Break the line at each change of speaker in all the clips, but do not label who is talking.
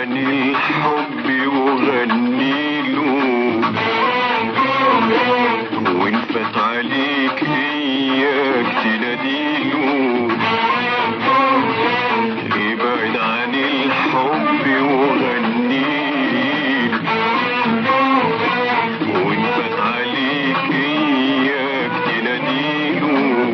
عن الحب وغنيله وان فات عليك اياك تناديله ابعد عن الحب وغنيله وان فات عليك اياك تناديله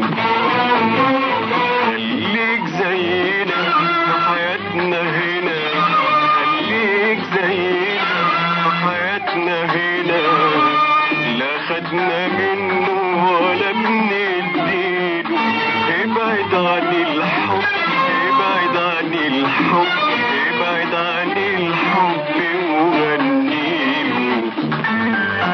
خليك زينا في حياتنا هنا خليك زينا في حياتنا هنا لا خدنا منه ولا بنديله ابعد عن الحب ابعد عن الحب ابعد عن الحب وغنيله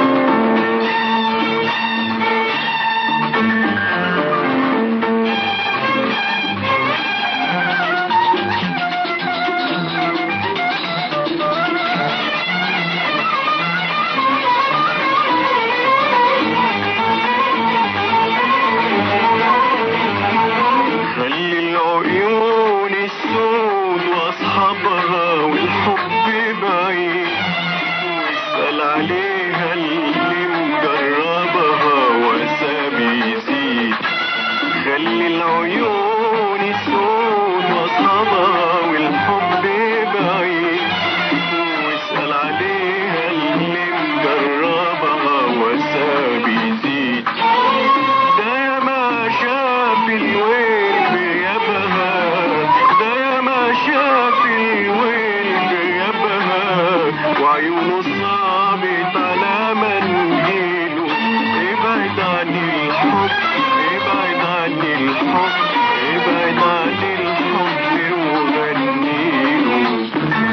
خلي العيون السود واصحابها والحب بعيد واسأل عليها اللي مجربها وساب يزيد خلي العيون السود واصحابها والحب بعيد واسأل عليها اللي مجربها وساب يزيد ده يا ما شاف الويل بيبها ده يا ما شاف الويل بيبها وعيونه صابت على منجيله ابعد عن الحب ابعد عن الحب ابعد عن الحب وغنيله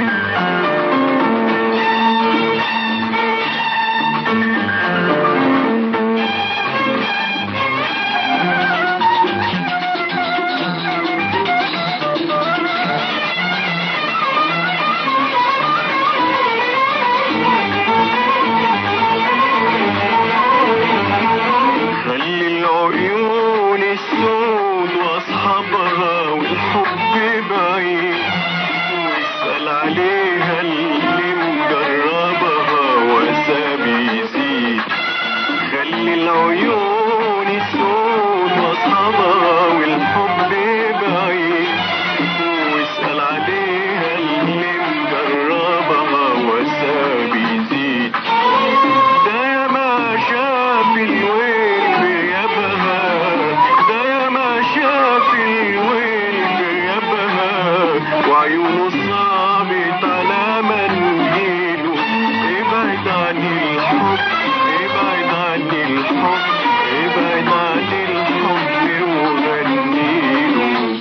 خلي العيون السود واصحابها والحب بعيد واسأل عليها اللي مجربها وساب يزيد خلي العيون السود واصحابها والحب بعيد واسأل عليها اللي مجربها وساب يزيد ده يا ما شاف الويل بيبها ده يا ما شاف الويل بيبها وعيونه صابت على منجيله ابعد عن الحب ابعد عن الحب ابعد عن الحب وغنيله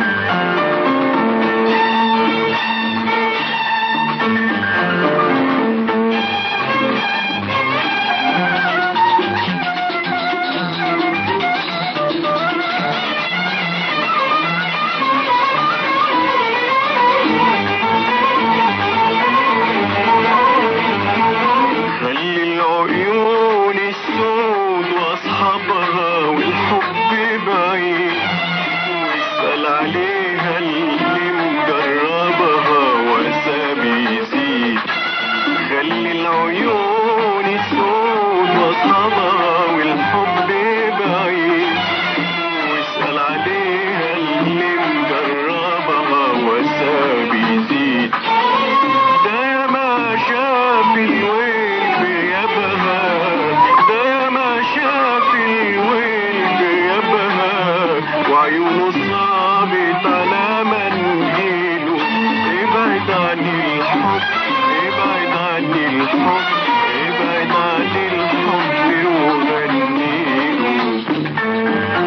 خلي العيون السود واصحابها والحب بعيد واسأل عليها اللي مجربها وساب يزيد خلي العيون السود واصحابها والحب بعيد واسأل عليها اللي مجربها وساب يزيد ده يا ما شاف الويل بيبها ده يا ما شاف الويل بيبها وعيونه صابت على منجيله ابعد عن الحب ابعد عن الحب ابعد عن الحب وغنيله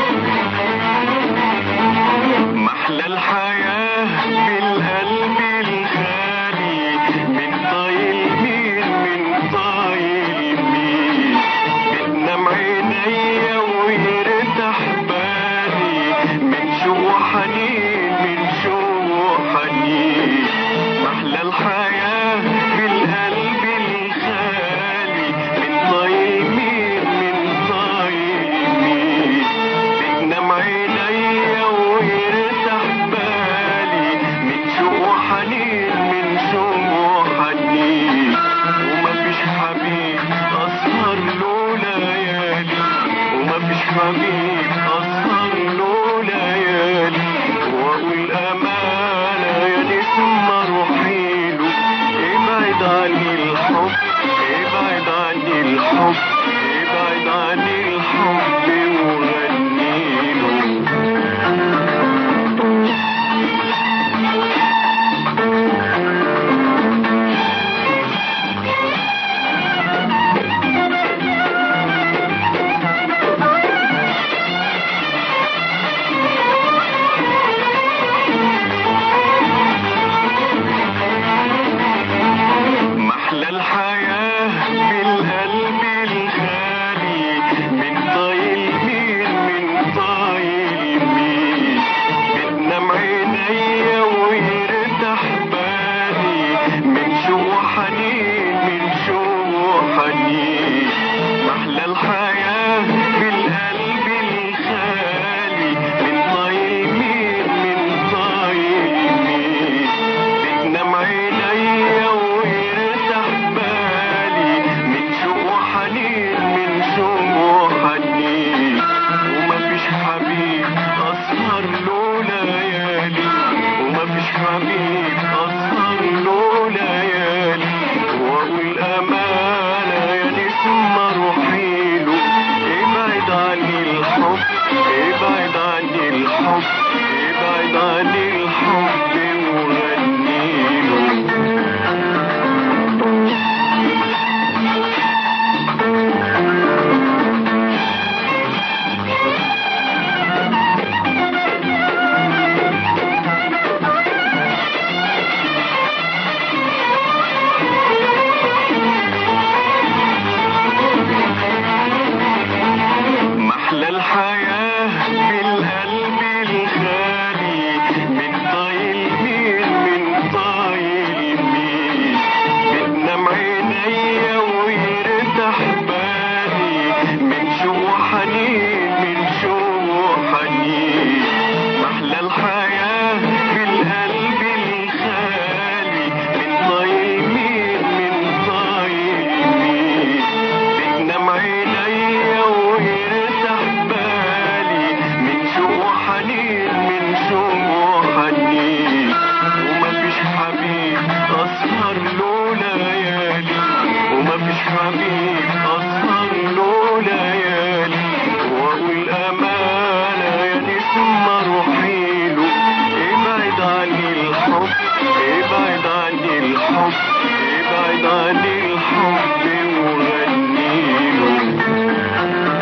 محلى الحياة بالقلب حبيب أسهر له ليالي وأقول أمانة يا نسمة روحي له ابعد عني الحب ابعد عني الحب ابعد عني الحب وغني له محلى الحياة بالقلب الخالي من طايل مين من طايل مين بتنام عينيا ويرتاح بالي من شو حنين من شو حنين محلى الحياة بالقلب الخالي من طايل مين من طايل مين بتنام عينيا ويرتاح بالي من شو حنين من شو حنين ومفيش حبيب اسهر له ليالي ومفيش حبيب اسهر له ليالي واقول امانه يا نسمه روحي له ابعد عني الحب ابعد عني الحب ابعد عني الحب وغني له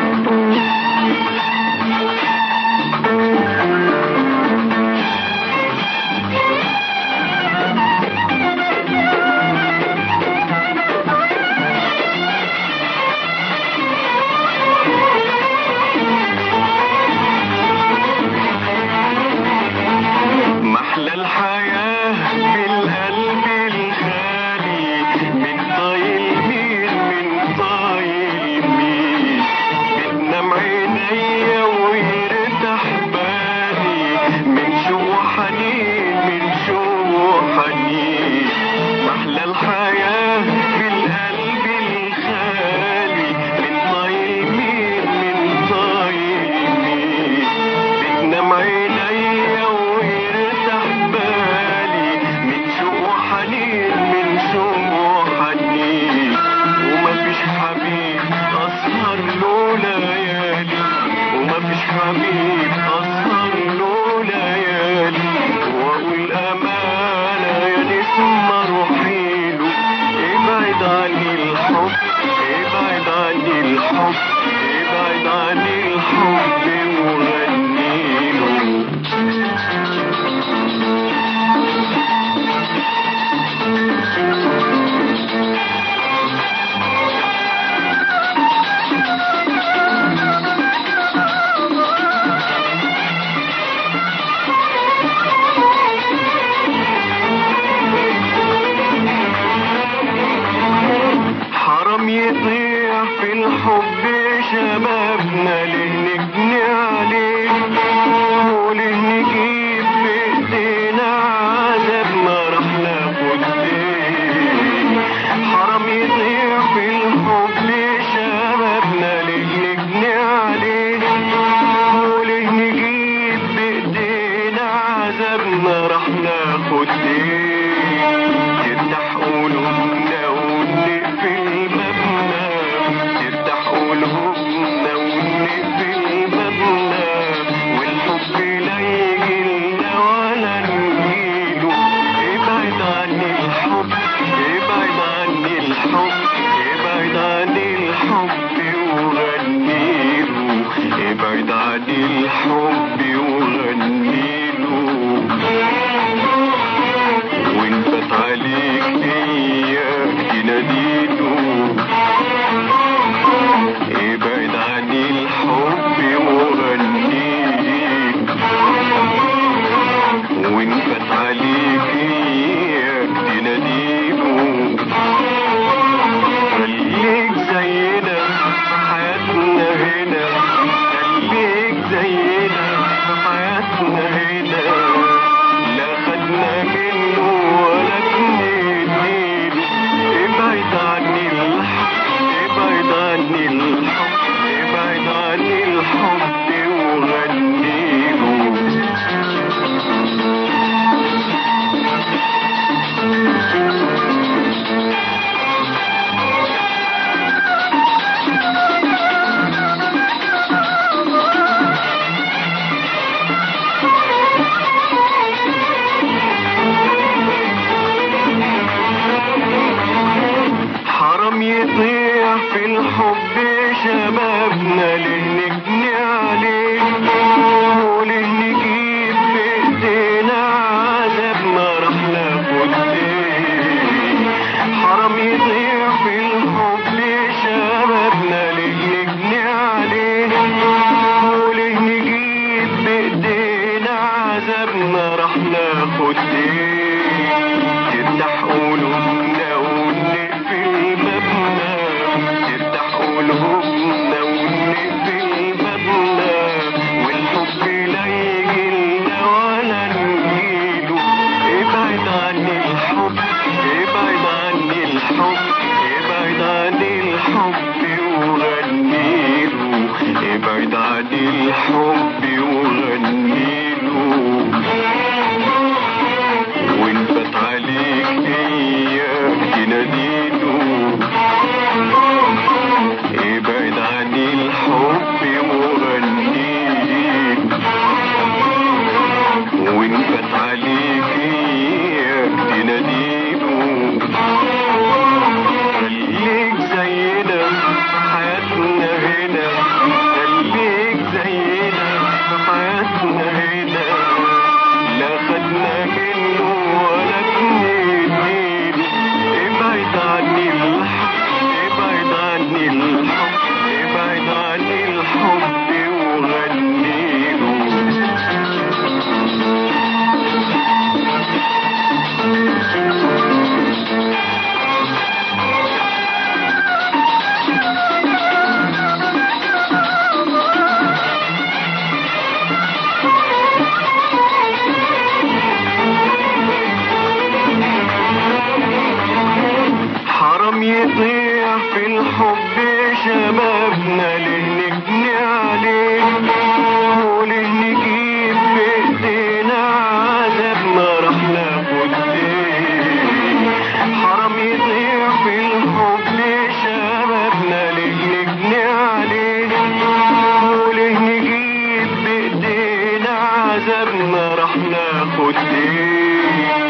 محلى الحياة بالقلب الخالي من طايل مين من طايل مين بتنام عينيا ويرتاح بالي من شو حنين من شو حنين محلى الحياة بالقلب الخالي من طايل مين من طايل مين بتنام عينيا ويرتاح بالي من شو حنين من شو حنين ومفيش حبيب اسهر له ليالي ومفيش حبيب اسهر له ليالي واقول امانه يا نسمه روحي له ابعد عني الحب ابعد عني الحب ابعد عني الحب وغني له حرام يضيع في الحب شبابنا ليه نجني عليه وليه نجيب بايدينا عذابنا راح ناخد ايه حرام يضيع في الحب شبابنا ليه نجني عليه وليه نجيب بايدينا عذابنا راح ناخد ايه تفتح قلوبنا ونقفل بابنا تفتح قلوبنا ونقفل بابنا والحب لا يجيلنا ولا نجيله ابعد عني الحب ابعد عني الحب ابعد عني الحب وغنيله ابعد عني الحب وغنيله وانت راح ناخد ايه تفتح قلوبنا ونقفل بابنا تفتح قلوبنا ونقفل بابنا والحب لا يجيلنا ولا نجيله ابعد عني الحب ابعد عني الحب ابعد عني الحب وغنيله ابعد عني الحب وغنيله وان فات عليك اياك تناديله ابعد عني الحب وغنيله وان فات عليك اياك تناديله خليك زينا حياتنا هنا خليك زينا حياتنا هنا لا خدنا منه ولا بنديله ابعد عني الحب ابعد عني الحب ابعد عني الحب وغنيله حرام يضيع في الحب شبابنا ليه نجني عليه وليه نجيب بايدينا عذابنا راح ناخد ايه حرام يضيع في الحب شبابنا ليه نجني عليه وليه نجيب بايدينا عذابنا راح ناخد ايه